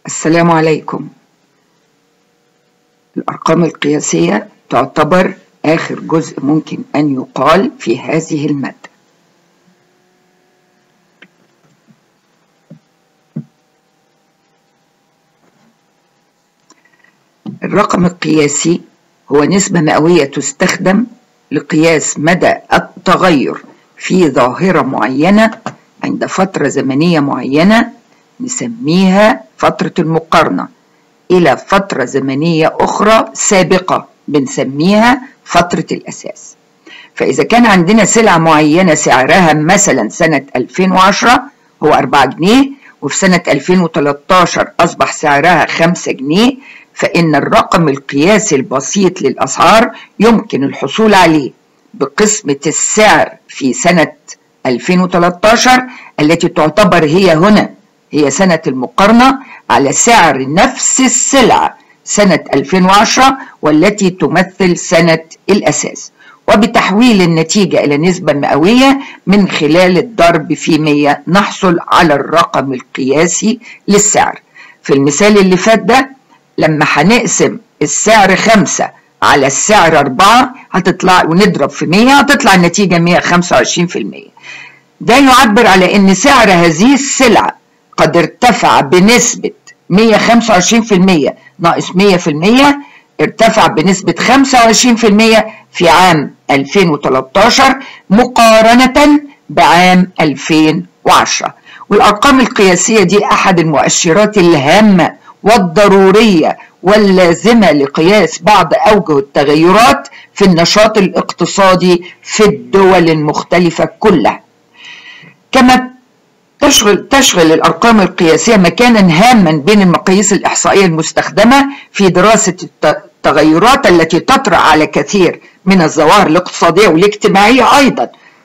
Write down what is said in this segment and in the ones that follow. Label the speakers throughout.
Speaker 1: السلام عليكم الأرقام القياسية تعتبر آخر جزء ممكن أن يقال في هذه المادة الرقم القياسي هو نسبة مئوية تستخدم لقياس مدى التغير في ظاهرة معينة عند فترة زمنية معينة نسميها فترة المقارنة إلى فترة زمنية أخرى سابقة بنسميها فترة الأساس فإذا كان عندنا سلعة معينة سعرها مثلا سنة 2010 هو 4 جنيه وفي سنة 2013 أصبح سعرها 5 جنيه فإن الرقم القياسي البسيط للأسعار يمكن الحصول عليه بقسمة السعر في سنة 2013 التي تعتبر هي هنا هي سنة المقارنة على سعر نفس السلعة سنة 2010 والتي تمثل سنة الأساس وبتحويل النتيجة إلى نسبة مئوية من خلال الضرب في 100 نحصل على الرقم القياسي للسعر في المثال اللي فات ده لما هنقسم السعر خمسة على السعر أربعة هتطلع ونضرب في 100 هتطلع النتيجة 125% ده يعبر على أن سعر هذه السلعة قد ارتفع بنسبة 125% ناقص 100% ارتفع بنسبة 25% في عام 2013 مقارنة بعام 2010 والأرقام القياسية دي أحد المؤشرات الهامة والضرورية واللازمة لقياس بعض أوجه التغيرات في النشاط الاقتصادي في الدول المختلفة كلها كما تشغل تشغل الارقام القياسيه مكانا هاما بين المقاييس الاحصائيه المستخدمه في دراسه التغيرات التي تطرا على كثير من الظواهر الاقتصاديه والاجتماعيه ايضا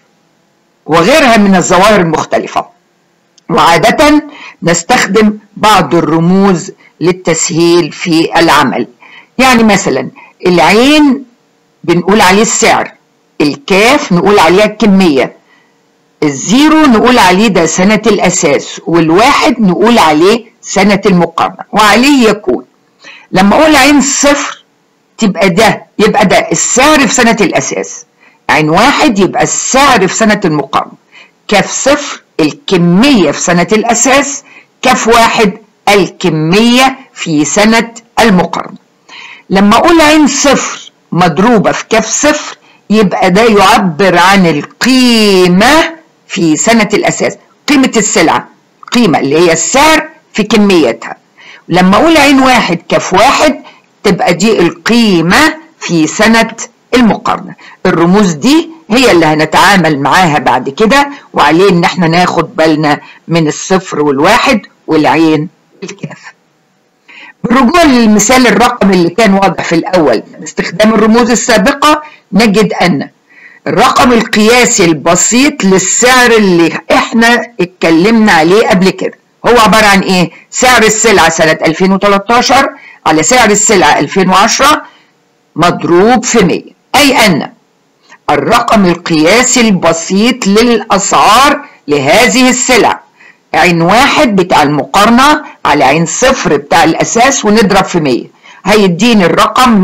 Speaker 1: وغيرها من الظواهر المختلفه وعاده نستخدم بعض الرموز للتسهيل في العمل يعني مثلا العين بنقول عليه السعر الكاف نقول عليها الكميه الزيرو نقول عليه ده سنة الأساس والواحد نقول عليه سنة المقارنة وعليه يكون لما أقول عين صفر تبقى ده يبقى ده السعر في سنة الأساس عين واحد يبقى السعر في سنة المقارنة كاف صفر الكمية في سنة الأساس كاف واحد الكمية في سنة المقارنة لما أقول عين صفر مضروبة في كاف صفر يبقى ده يعبر عن القيمة في سنة الأساس قيمة السلعة قيمة اللي هي السعر في كميتها لما أقول عين واحد كف واحد تبقى دي القيمة في سنة المقارنة الرموز دي هي اللي هنتعامل معاها بعد كده وعليه ان احنا ناخد بالنا من الصفر والواحد والعين الكاف بالرجوع للمثال الرقم اللي كان واضح في الأول باستخدام الرموز السابقة نجد أن الرقم القياسي البسيط للسعر اللي احنا اتكلمنا عليه قبل كده هو عبارة عن ايه سعر السلعة سنة 2013 على سعر السلعة 2010 مضروب في 100 اي ان الرقم القياسي البسيط للاسعار لهذه السلع عين واحد بتاع المقارنة على عين صفر بتاع الاساس ونضرب في 100 هيديني الرقم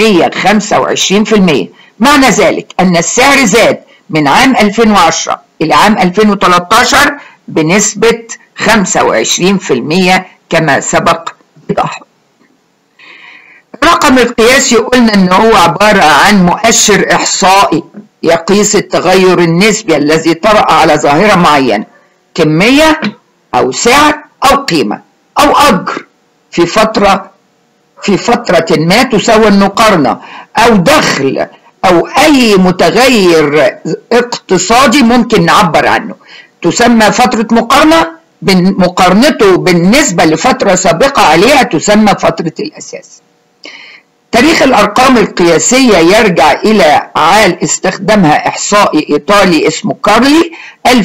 Speaker 1: 125% معنى ذلك أن السعر زاد من عام 2010 إلى عام 2013 بنسبة 25% كما سبق إيضاحه. الرقم القياسي قلنا أنه هو عبارة عن مؤشر إحصائي يقيس التغير النسبي الذي طرأ على ظاهرة معينة كمية أو سعر أو قيمة أو أجر في فترة في فترة ما تساوي المقارنة أو دخل او اي متغير اقتصادي ممكن نعبر عنه تسمى فترة مقارنة مقارنته بالنسبة لفترة سابقة عليها تسمى فترة الأساس تاريخ الأرقام القياسية يرجع إلى عال استخدمها إحصائي إيطالي اسمه كارلي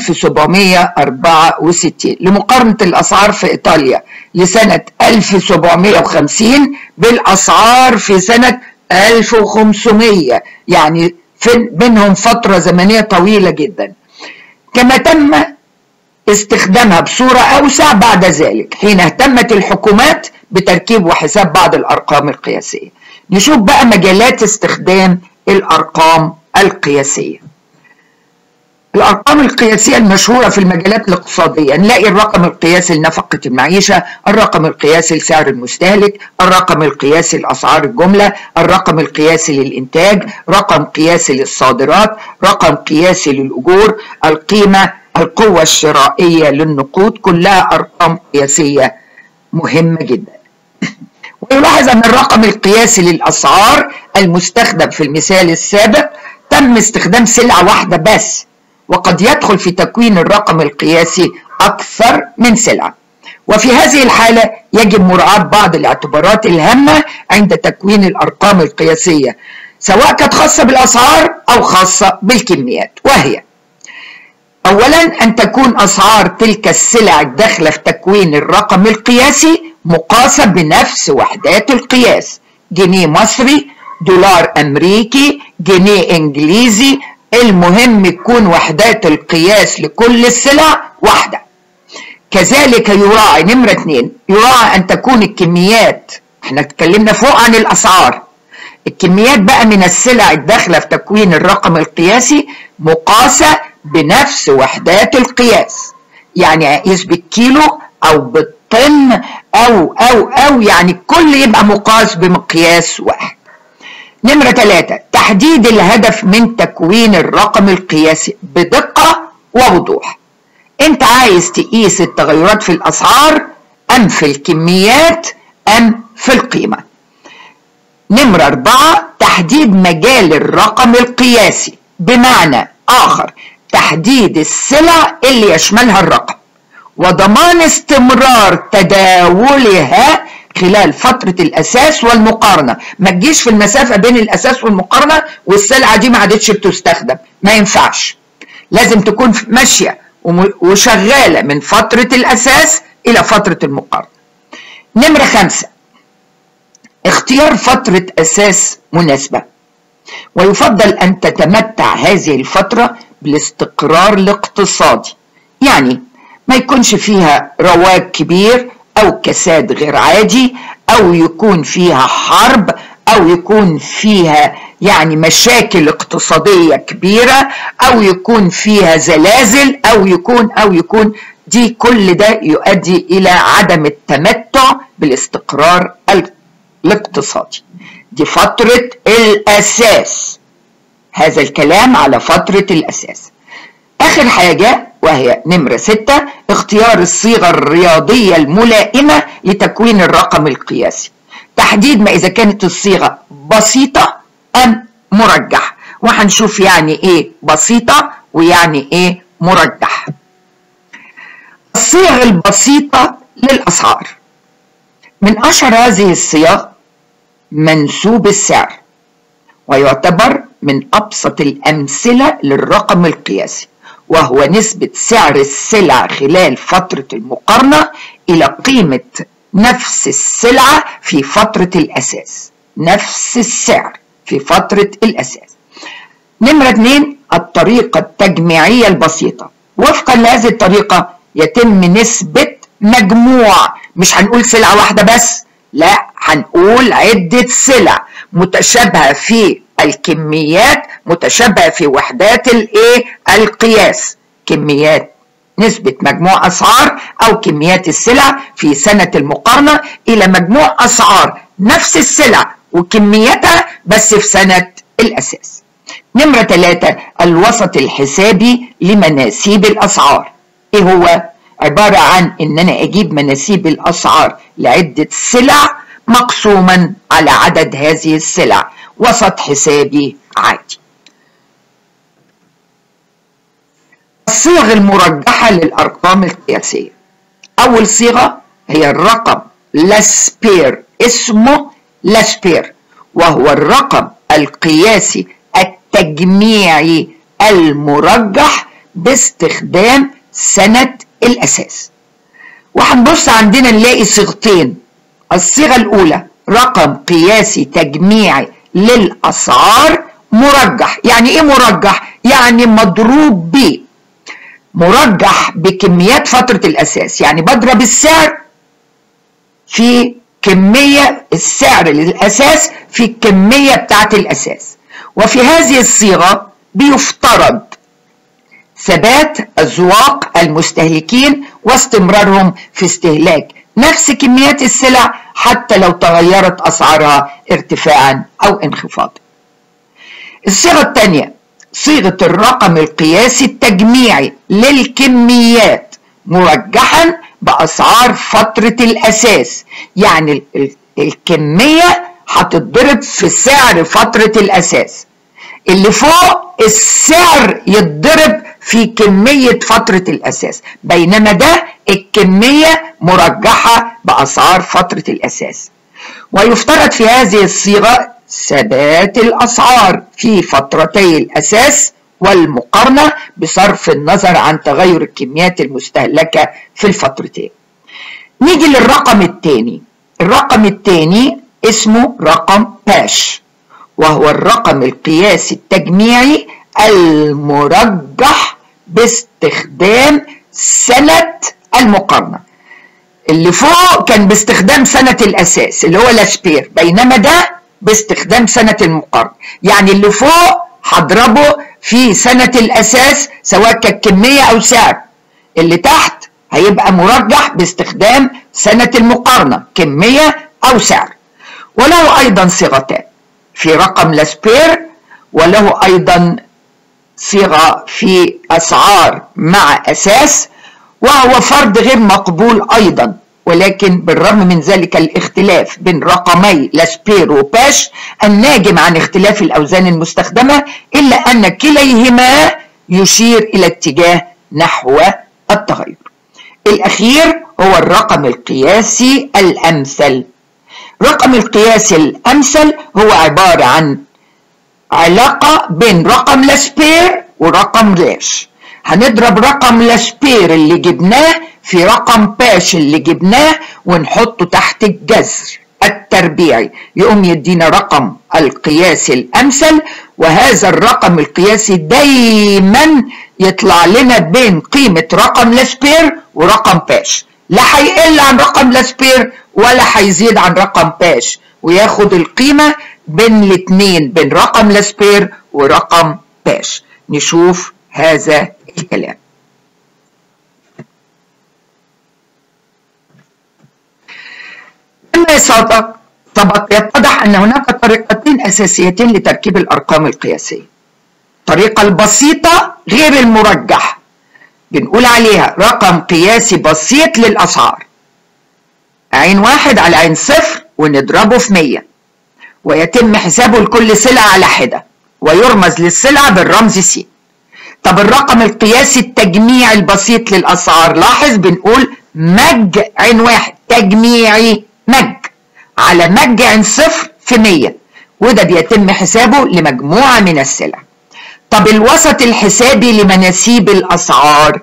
Speaker 1: 1764 لمقارنة الأسعار في إيطاليا لسنة 1750 بالأسعار في سنة 1500 يعني بينهم فترة زمنية طويلة جدا كما تم استخدامها بصورة أوسع بعد ذلك حين اهتمت الحكومات بتركيب وحساب بعض الأرقام القياسية نشوف بقى مجالات استخدام الأرقام القياسية الأرقام القياسية المشهورة في المجالات الاقتصادية نلاقي الرقم القياسي لنفقة المعيشة الرقم القياسي لسعر المستهلك الرقم القياسي لأسعار الجملة الرقم القياسي للإنتاج رقم قياسي للصادرات رقم قياسي للأجور القيمة القوة الشرائية للنقود كلها أرقام قياسية مهمة جدا ويلاحظ أن الرقم القياسي للأسعار المستخدم في المثال السابق تم استخدام سلعة واحدة بس وقد يدخل في تكوين الرقم القياسي أكثر من سلعة وفي هذه الحالة يجب مراعاة بعض الاعتبارات الهامة عند تكوين الأرقام القياسية سواء كانت خاصة بالأسعار أو خاصة بالكميات وهي أولا أن تكون أسعار تلك السلع الداخلة في تكوين الرقم القياسي مقاسة بنفس وحدات القياس جنيه مصري دولار أمريكي جنيه إنجليزي المهم تكون وحدات القياس لكل السلع واحدة كذلك يراعي نمرة اتنين يراعي أن تكون الكميات احنا اتكلمنا فوق عن الأسعار الكميات بقى من السلع الداخلة في تكوين الرقم القياسي مقاسة بنفس وحدات القياس يعني اقيس بالكيلو او بالطن او او او يعني كل يبقى مقاس بمقياس واحد نمرة ثلاثة تحديد الهدف من تكوين الرقم القياسي بدقة ووضوح انت عايز تقيس التغيرات في الاسعار ام في الكميات ام في القيمة نمرة أربعة تحديد مجال الرقم القياسي بمعنى آخر تحديد السلع اللي يشملها الرقم وضمان استمرار تداولها خلال فترة الأساس والمقارنة ما تجيش في المسافة بين الأساس والمقارنة والسلعة دي ما عادتش بتستخدم ما ينفعش لازم تكون ماشية وشغالة من فترة الأساس إلى فترة المقارنة نمرة خمسة اختيار فترة أساس مناسبة ويفضل أن تتمتع هذه الفترة بالاستقرار الاقتصادي يعني ما يكونش فيها رواج كبير أو كساد غير عادي أو يكون فيها حرب أو يكون فيها يعني مشاكل اقتصادية كبيرة أو يكون فيها زلازل أو يكون أو يكون دي كل ده يؤدي إلى عدم التمتع بالاستقرار الاقتصادي دي فترة الأساس هذا الكلام على فترة الأساس آخر حاجة وهي نمرة ستة اختيار الصيغة الرياضية الملائمة لتكوين الرقم القياسي تحديد ما إذا كانت الصيغة بسيطة أم مرجح وهنشوف يعني إيه بسيطة ويعني إيه مرجح الصيغ البسيطة للأسعار من أشهر هذه الصيغ منسوب السعر ويعتبر من أبسط الأمثلة للرقم القياسي وهو نسبة سعر السلع خلال فترة المقارنة إلى قيمة نفس السلعة في فترة الأساس نفس السعر في فترة الأساس نمرة اثنين الطريقة التجميعية البسيطة وفقا لهذه الطريقة يتم نسبة مجموع مش هنقول سلعة واحدة بس لا هنقول عدة سلع متشابهة في الكميات متشابهة في وحدات الايه القياس كميات نسبة مجموع أسعار أو كميات السلع في سنة المقارنة إلى مجموع أسعار نفس السلع وكميتها بس في سنة الأساس نمرة ثلاثة الوسط الحسابي لمناسيب الأسعار إيه هو؟ عبارة عن إن أنا أجيب مناسيب الأسعار لعدة سلع مقسوما على عدد هذه السلع وسط حسابي عادي الصيغ المرجحة للأرقام القياسية أول صيغة هي الرقم لاسبير اسمه لاسبير وهو الرقم القياسي التجميعي المرجح باستخدام سنة الأساس وهنبص عندنا نلاقي صيغتين الصيغة الأولى رقم قياسي تجميعي للأسعار مرجح يعني إيه مرجح؟ يعني مضروب ب مرجح بكميات فترة الأساس يعني بضرب السعر في كمية السعر للأساس في الكمية بتاعت الأساس وفي هذه الصيغة بيفترض ثبات أذواق المستهلكين واستمرارهم في استهلاك نفس كميات السلع حتى لو تغيرت أسعارها ارتفاعا أو انخفاضا الصيغة الثانية صيغة الرقم القياسي التجميعي للكميات مرجحا بأسعار فترة الأساس يعني الكمية هتتضرب في سعر فترة الأساس اللي فوق السعر يتضرب في كمية فترة الأساس بينما ده الكمية مرجحة بأسعار فترة الأساس ويفترض في هذه الصيغة ثبات الأسعار في فترتي الأساس والمقارنة بصرف النظر عن تغير الكميات المستهلكة في الفترتين نيجي للرقم الثاني الرقم الثاني اسمه رقم باش وهو الرقم القياسي التجميعي المرجح باستخدام سنة المقارنة اللي فوق كان باستخدام سنة الأساس اللي هو لاسبير بينما ده باستخدام سنة المقارنة يعني اللي فوق هضربه في سنة الأساس سواء كانت كمية أو سعر اللي تحت هيبقى مرجح باستخدام سنة المقارنة كمية أو سعر وله أيضا صيغتان في رقم لاسبير وله أيضا صيغة في أسعار مع أساس وهو فرض غير مقبول أيضا ولكن بالرغم من ذلك الاختلاف بين رقمي لاسبير وباش الناجم عن اختلاف الأوزان المستخدمة إلا أن كليهما يشير إلى اتجاه نحو التغير الأخير هو الرقم القياسي الأمثل رقم القياسي الأمثل هو عبارة عن علاقة بين رقم لاسبير ورقم لاش هنضرب رقم لاسبير اللي جبناه في رقم باش اللي جبناه ونحطه تحت الجذر التربيعي يقوم يدينا رقم القياسي الامثل وهذا الرقم القياسي دايما يطلع لنا بين قيمة رقم لاسبير ورقم باش لا هيقل عن رقم لاسبير ولا هيزيد عن رقم باش وياخد القيمة بين الاتنين بين رقم لاسبير ورقم باش نشوف هذا الكلام كما سبق سبق يتضح ان هناك طريقتين اساسيتين لتركيب الارقام القياسيه الطريقه البسيطه غير المرجح بنقول عليها رقم قياسي بسيط للاسعار عين واحد على عين صفر ونضربه في مية ويتم حسابه لكل سلعة على حدة ويرمز للسلعة بالرمز س طب الرقم القياسي التجميعي البسيط للأسعار لاحظ بنقول مج عين واحد تجميعي مج على مج عين صفر في مية وده بيتم حسابه لمجموعة من السلع طب الوسط الحسابي لمناسيب الأسعار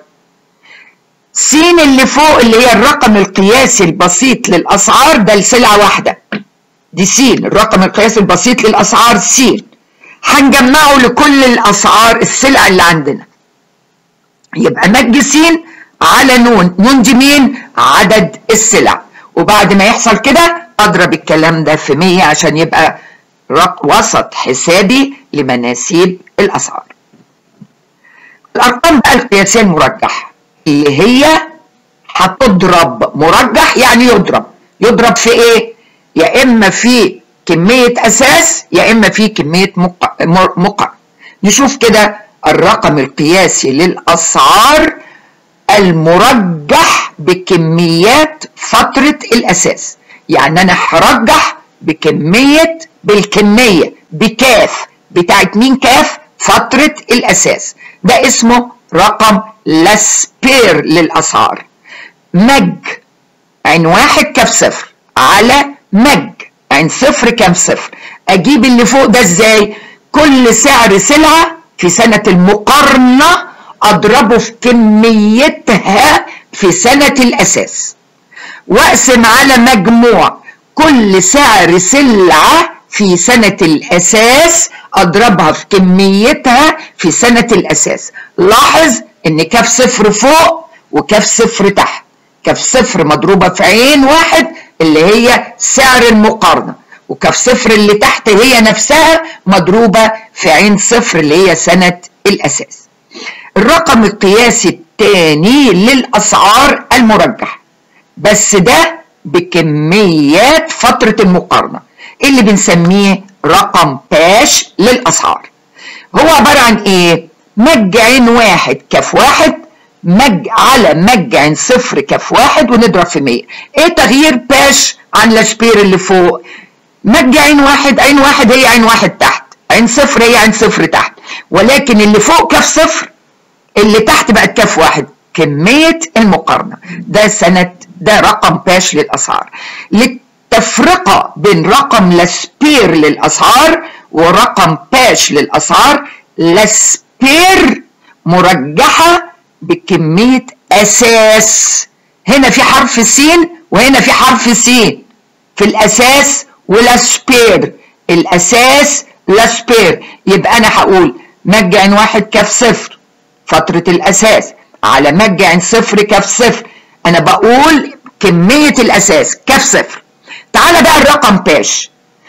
Speaker 1: س اللي فوق اللي هي الرقم القياسي البسيط للأسعار ده لسلعة واحدة دي س الرقم القياسي البسيط للأسعار س هنجمعه لكل الأسعار السلع اللي عندنا يبقى مج س على نون نون دي مين عدد السلع وبعد ما يحصل كده اضرب الكلام ده في 100 عشان يبقى وسط حسابي لمناسيب الاسعار الارقام بقى القياسيه المرجحه اللي هي هتضرب مرجح يعني يضرب يضرب في ايه يا اما في كميه اساس يا اما في كميه مقع نشوف كده الرقم القياسي للاسعار المرجح بكميات فتره الاساس يعني انا هرجح بكميه بالكميه بكاف بتاعت مين كاف فتره الاساس ده اسمه رقم لاسبير للاسعار مج عين واحد كاف صفر على مج عين صفر كاف صفر اجيب اللي فوق ده ازاي كل سعر سلعه في سنه المقارنه اضربه في كميتها في سنه الاساس واقسم على مجموع كل سعر سلعه في سنة الأساس أضربها في كميتها في سنة الأساس لاحظ إن كاف صفر فوق وكاف صفر تحت كاف صفر مضروبة في عين واحد اللي هي سعر المقارنة وكف صفر اللي تحت هي نفسها مضروبة في عين صفر اللي هي سنة الأساس الرقم القياسي الثاني للأسعار المرجح بس ده بكميات فترة المقارنة اللي بنسميه رقم باش للأسعار هو عبارة عن ايه مج عين واحد كف واحد مج على مج عين صفر كف واحد ونضرب في مية ايه تغيير باش عن لاشبير اللي فوق مج عين واحد عين واحد هي عين واحد تحت عين صفر هي عين صفر تحت ولكن اللي فوق كف صفر اللي تحت بقت كف واحد كمية المقارنة ده سنة ده رقم باش للأسعار للتفرقة بين رقم لاسبير للأسعار ورقم باش للأسعار لاسبير مرجحة بكمية أساس هنا في حرف سين وهنا في حرف سين في الأساس ولاسبير الأساس لاسبير يبقى أنا هقول مج عين واحد كف صفر فترة الأساس على مج عين صفر كف صفر أنا بقول كمية الأساس كف صفر تعال بقى الرقم باش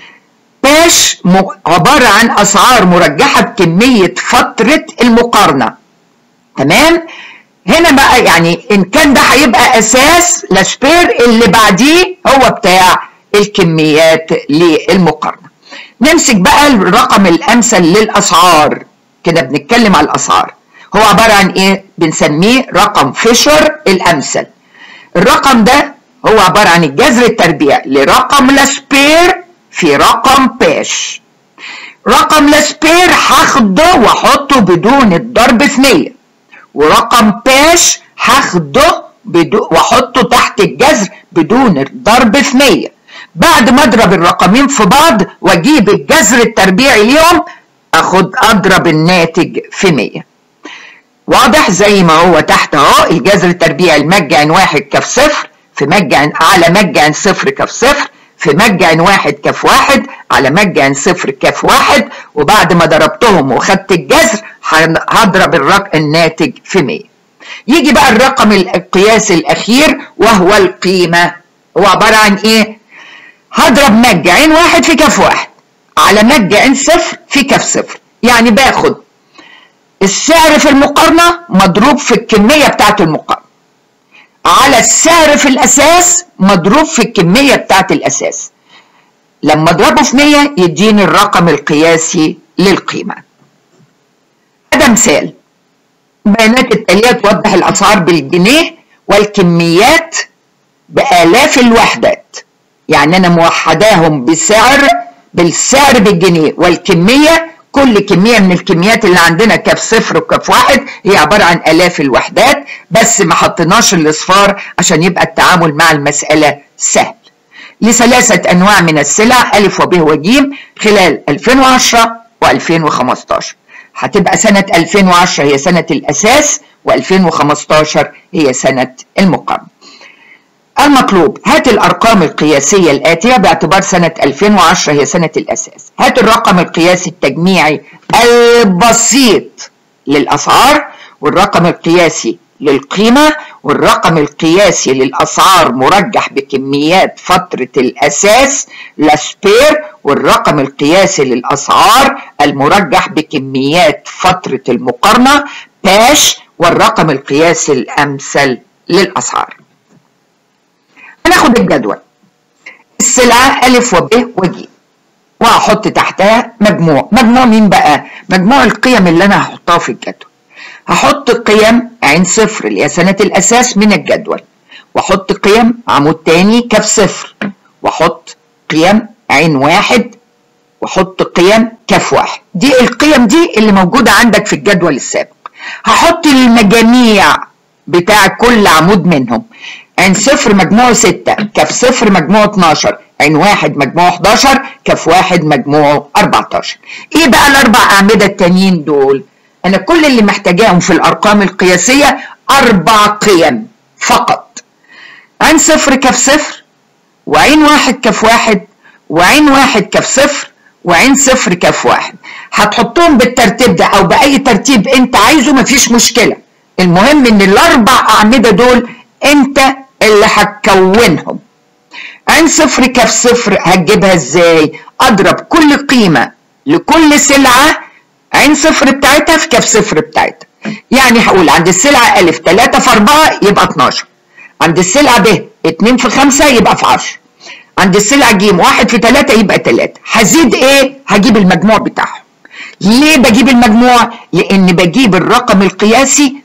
Speaker 1: باش عبارة عن أسعار مرجحة بكمية فترة المقارنة تمام هنا بقى يعني إن كان ده هيبقى أساس لاشبير اللي بعديه هو بتاع الكميات للمقارنة نمسك بقى الرقم الأمثل للأسعار كده بنتكلم على الأسعار هو عبارة عن إيه بنسميه رقم فيشر الأمثل الرقم ده هو عبارة عن الجذر التربيع لرقم لاسبير في رقم باش رقم لاسبير هاخده واحطه بدون الضرب في 100 ورقم باش هاخده واحطه تحت الجذر بدون الضرب في 100 بعد ما اضرب الرقمين في بعض واجيب الجذر التربيعي ليهم اخد اضرب الناتج في 100 واضح زي ما هو تحت اهو الجذر التربيعي المج عن واحد كف صفر في مج عن على مج عن صفر كف صفر في مج عن واحد كف واحد على مج عن صفر كف واحد وبعد ما ضربتهم وخدت الجذر هضرب الرقم الناتج في 100 يجي بقى الرقم القياسي الاخير وهو القيمه هو عباره عن ايه هضرب مج عين واحد في كف واحد على مج عين صفر في كف صفر يعني باخد السعر في المقارنة مضروب في الكمية بتاعت المقارنة على السعر في الأساس مضروب في الكمية بتاعت الأساس لما اضربه في 100 يديني الرقم القياسي للقيمة هذا مثال بيانات التالية توضح الأسعار بالجنيه والكميات بآلاف الوحدات يعني أنا موحداهم بسعر بالسعر بالجنيه والكمية كل كمية من الكميات اللي عندنا كف صفر وكف واحد هي عبارة عن آلاف الوحدات بس ما حطيناش الإصفار عشان يبقى التعامل مع المسألة سهل لثلاثة أنواع من السلع ألف وب وج خلال 2010 و2015 هتبقى سنة 2010 هي سنة الأساس و2015 هي سنة المقارنة المطلوب هات الأرقام القياسية الآتية باعتبار سنة 2010 هي سنة الأساس هات الرقم القياسي التجميعي البسيط للأسعار والرقم القياسي للقيمة والرقم القياسي للأسعار مرجح بكميات فترة الأساس لاسبير والرقم القياسي للأسعار المرجح بكميات فترة المقارنة باش والرقم القياسي الأمثل للأسعار هناخد الجدول السلعة ألف وب وج وهحط تحتها مجموع مجموع مين بقى مجموع القيم اللي أنا هحطها في الجدول هحط قيم عين صفر اللي هي سنة الأساس من الجدول واحط قيم عمود تاني كف صفر واحط قيم عين واحد واحط قيم كف واحد دي القيم دي اللي موجودة عندك في الجدول السابق هحط المجاميع بتاع كل عمود منهم عين صفر مجموعه 6 كف صفر مجموعه 12 عين واحد مجموعه 11 كف واحد مجموعه 14 ايه بقى الاربع اعمده التانيين دول انا كل اللي محتاجاهم في الارقام القياسيه اربع قيم فقط عين صفر كف صفر وعين واحد كف واحد وعين واحد كف صفر وعين صفر كف واحد هتحطهم بالترتيب ده او باي ترتيب انت عايزه مفيش مشكله المهم ان الاربع اعمده دول انت اللي هتكونهم عين صفر كف صفر هتجيبها ازاي اضرب كل قيمة لكل سلعة عين صفر بتاعتها في كف صفر بتاعتها يعني هقول عند السلعة ألف 3 في 4 يبقى 12 عند السلعة ب 2 في 5 يبقى في 10 عند السلعة ج 1 في 3 يبقى 3 هزيد ايه هجيب المجموع بتاعهم ليه بجيب المجموع لان بجيب الرقم القياسي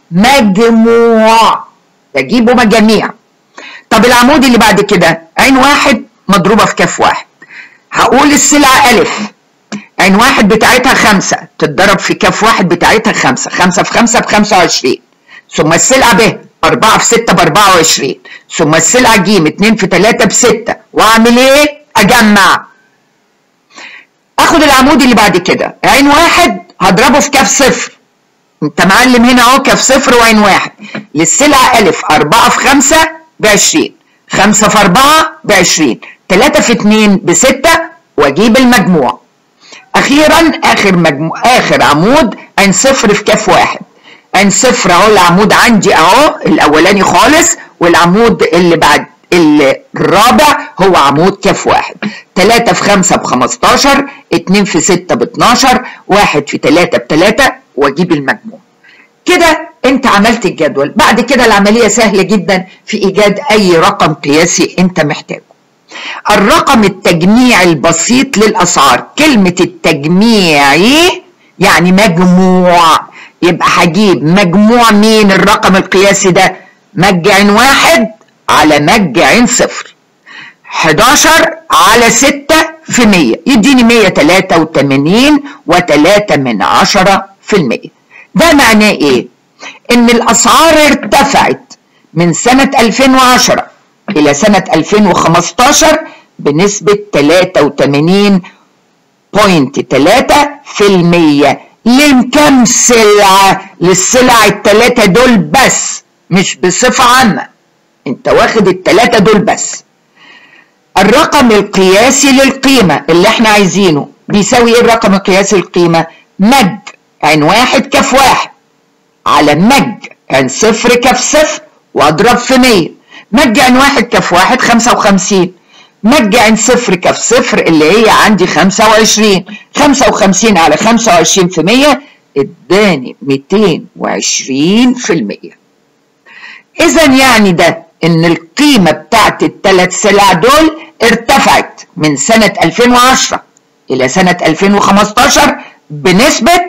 Speaker 1: مجموع بجيبه مجاميع طب العمود اللي بعد كده عين واحد مضروبة في كف واحد هقول السلعة ألف عين واحد بتاعتها خمسة تتضرب في كف واحد بتاعتها خمسة خمسة في خمسة بخمسة وعشرين ثم السلعة ب أربعة في ستة بأربعة وعشرين ثم السلعة ج اتنين في تلاتة بستة وأعمل إيه؟ أجمع اخد العمود اللي بعد كده عين واحد هضربه في كف صفر انت معلم هنا اهو كف صفر وعين واحد للسلعة الف اربعة في خمسة بعشرين خمسة في اربعة بعشرين تلاتة في اتنين بستة واجيب المجموع اخيرا اخر مجموع اخر عمود عين صفر في كف واحد عين صفر اهو العمود عندي اهو الاولاني خالص والعمود اللي بعد الرابع هو عمود كف واحد 3 في 5 ب 15 2 في 6 ب 12 1 في 3 ب 3 واجيب المجموع كده انت عملت الجدول بعد كده العملية سهلة جدا في ايجاد اي رقم قياسي انت محتاجه الرقم التجميعي البسيط للاسعار كلمة التجميعي يعني مجموع يبقى هجيب مجموع مين الرقم القياسي ده مجعن واحد على مج عين صفر 11 على 6 في 100 يديني 183 و3 من 10 في المية ده معناه ايه ان الاسعار ارتفعت من سنة 2010 الى سنة 2015 بنسبة 83.3 في المية لكم سلعة للسلع التلاتة دول بس مش بصفة عامة انت واخد التلاتة دول بس الرقم القياسي للقيمة اللي احنا عايزينه بيساوي ايه الرقم القياسي للقيمة مج عن واحد كف واحد على مج عن صفر كف صفر واضرب في مية مج عن واحد كف واحد خمسة وخمسين مج عن صفر كف صفر اللي هي عندي خمسة وعشرين خمسة وخمسين على خمسة وعشرين في مية اداني ميتين وعشرين في المية اذا يعني ده ان القيمة بتاعت الثلاث سلع دول ارتفعت من سنة 2010 الى سنة 2015 بنسبة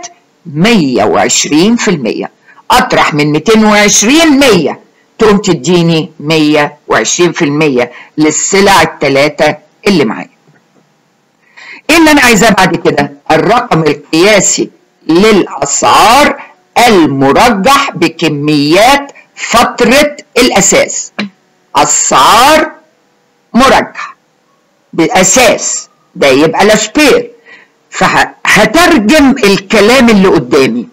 Speaker 1: 120% اطرح من 220 100 تقوم تديني 120% للسلع الثلاثة اللي معايا ايه اللي انا عايزاه بعد كده الرقم القياسي للاسعار المرجح بكميات فترة الأساس أسعار مرجح بأساس ده يبقى لاشبير فهترجم الكلام اللي قدامي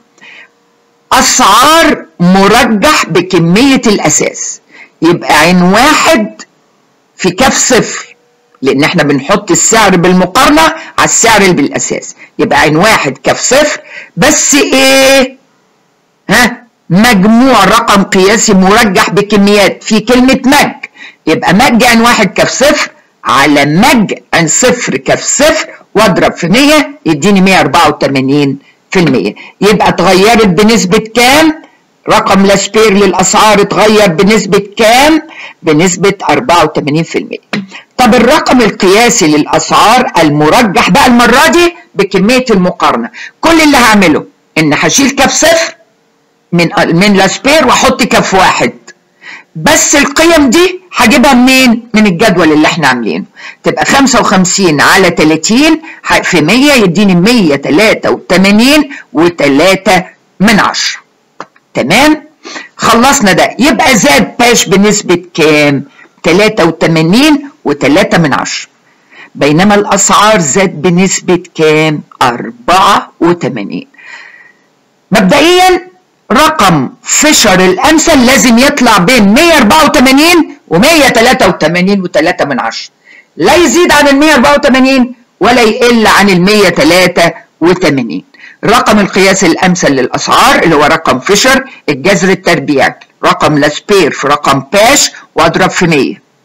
Speaker 1: أسعار مرجح بكمية الأساس يبقى عين واحد في كف صفر لأن احنا بنحط السعر بالمقارنة على السعر اللي بالأساس يبقى عين واحد كف صفر بس إيه ها مجموع رقم قياسي مرجح بكميات في كلمة مج يبقى مج عن واحد كف صفر على مج عن صفر كف صفر واضرب في 100 يديني 184 في المية يبقى اتغيرت بنسبة كام رقم لاشبير للأسعار اتغير بنسبة كام بنسبة 84 في المية طب الرقم القياسي للأسعار المرجح بقى المرة دي بكمية المقارنة كل اللي هعمله ان هشيل كف صفر من من لاسبير واحط كف واحد بس القيم دي هجيبها منين؟ من الجدول اللي احنا عاملينه تبقى 55 على 30 في 100 يديني 183 و3 من 10 تمام؟ خلصنا ده يبقى زاد باش بنسبة كام؟ 83 و3 من 10 بينما الأسعار زاد بنسبة كام؟ 84 مبدئيا رقم فيشر الامثل لازم يطلع بين 184 و 183 و3 من 10 لا يزيد عن ال 184 ولا يقل عن ال 183 رقم القياس الامثل للاسعار اللي هو رقم فيشر الجذر التربيعي رقم لاسبير في رقم باش واضرب في 100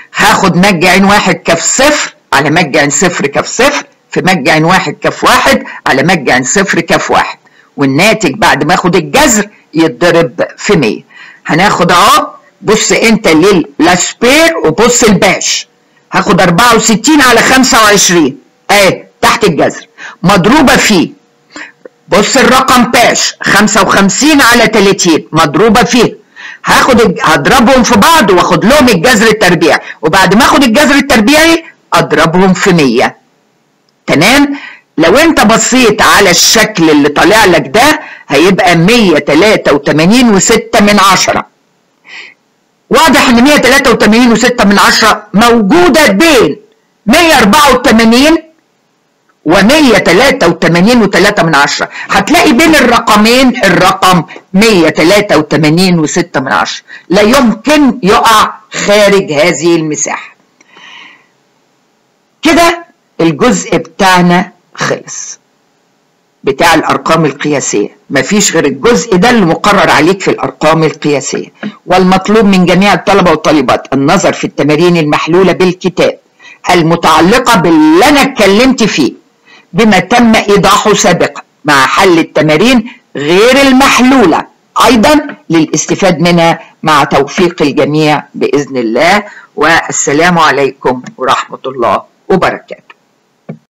Speaker 1: هاخد مج عين واحد كف صفر على مج عين صفر كف صفر في مج عين واحد كف واحد على مج عين صفر كف واحد والناتج بعد ما اخد الجذر يتضرب في 100 هناخد اهو بص انت للاسبير وبص الباش هاخد 64 على 25 اهي تحت الجذر مضروبه في بص الرقم باش 55 على 30 مضروبه فيه هاخد هضربهم في بعض واخد لهم الجذر التربيعي وبعد ما اخد الجذر التربيعي اضربهم في 100 تمام لو انت بصيت على الشكل اللي طالع لك ده هيبقى 183 و6 من عشرة واضح ان 183 و6 من عشرة موجودة بين 184 و183 و3 من عشرة هتلاقي بين الرقمين الرقم 183 و6 من عشرة لا يمكن يقع خارج هذه المساحة كده الجزء بتاعنا خلص بتاع الارقام القياسيه مفيش غير الجزء ده اللي مقرر عليك في الارقام القياسيه والمطلوب من جميع الطلبه والطالبات النظر في التمارين المحلوله بالكتاب المتعلقه باللي انا اتكلمت فيه بما تم ايضاحه سابقا مع حل التمارين غير المحلوله ايضا للاستفاد منها مع توفيق الجميع باذن الله والسلام عليكم ورحمه الله وبركاته